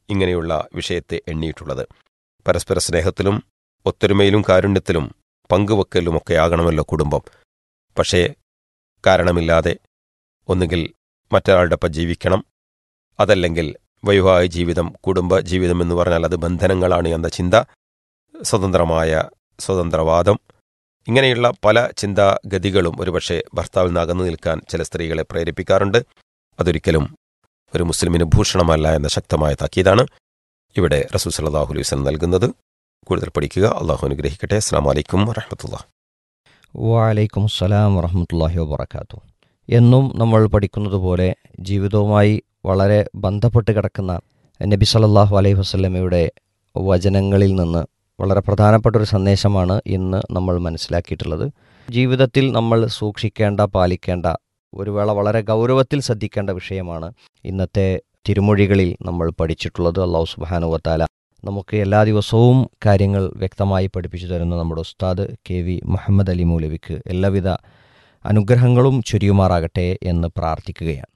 ഇങ്ങനെയുള്ള വിഷയത്തെ എണ്ണിയിട്ടുള്ളത് പരസ്പര സ്നേഹത്തിലും ഒത്തൊരുമയിലും കാരുണ്യത്തിലും പങ്കുവെക്കലുമൊക്കെ ആകണമല്ലോ കുടുംബം പക്ഷേ കാരണമില്ലാതെ ഒന്നുകിൽ മറ്റൊരാളുടെ ഒപ്പം ജീവിക്കണം അതല്ലെങ്കിൽ വൈവാഹിക ജീവിതം കുടുംബ ജീവിതം എന്ന് പറഞ്ഞാൽ അത് ബന്ധനങ്ങളാണ് എന്ന ചിന്ത സ്വതന്ത്രമായ സ്വതന്ത്രവാദം ഇങ്ങനെയുള്ള പല ചിന്താഗതികളും ഒരുപക്ഷെ ഭർത്താവിൽ നിന്ന് അകന്നു നിൽക്കാൻ ചില സ്ത്രീകളെ പ്രേരിപ്പിക്കാറുണ്ട് അതൊരിക്കലും ഒരു മുസ്ലിമിന് ഭൂഷണമല്ല എന്ന ശക്തമായ താക്കീതാണ് ഇവിടെ റസൂൽ സല്ലാഹു അലൈഹി വസല്ലം നൽകുന്നത് കൂടുതൽ പഠിക്കുക അള്ളാഹു അനുഗ്രഹിക്കട്ടെ അസ്സാം വലൈക്കും വറഹമത്തുള്ള വാലൈക്കും അസ്സലാം വറഹമത്തല്ലാഹി വബർക്കാത്തു എന്നും നമ്മൾ പഠിക്കുന്നത് പോലെ ജീവിതവുമായി വളരെ ബന്ധപ്പെട്ട് കിടക്കുന്ന നബി സല്ലല്ലാഹു അലൈഹി വസല്ലമയുടെ വചനങ്ങളിൽ നിന്ന് വളരെ പ്രധാനപ്പെട്ട ഒരു സന്ദേശമാണ് ഇന്ന് നമ്മൾ മനസ്സിലാക്കിയിട്ടുള്ളത് ജീവിതത്തിൽ നമ്മൾ സൂക്ഷിക്കേണ്ട പാലിക്കേണ്ട ഒരു വേള വളരെ ഗൗരവത്തിൽ ശ്രദ്ധിക്കേണ്ട വിഷയമാണ് ഇന്നത്തെ തിരുമൊഴികളിൽ നമ്മൾ പഠിച്ചിട്ടുള്ളത് അള്ളാഹു സുബാനുവത്താല നമുക്ക് എല്ലാ ദിവസവും കാര്യങ്ങൾ വ്യക്തമായി പഠിപ്പിച്ചു തരുന്ന നമ്മുടെ ഉസ്താദ് കെ വി മുഹമ്മദ് അലി മൗലവിക്ക് എല്ലാവിധ അനുഗ്രഹങ്ങളും ചൊരിയുമാറാകട്ടെ എന്ന് പ്രാർത്ഥിക്കുകയാണ്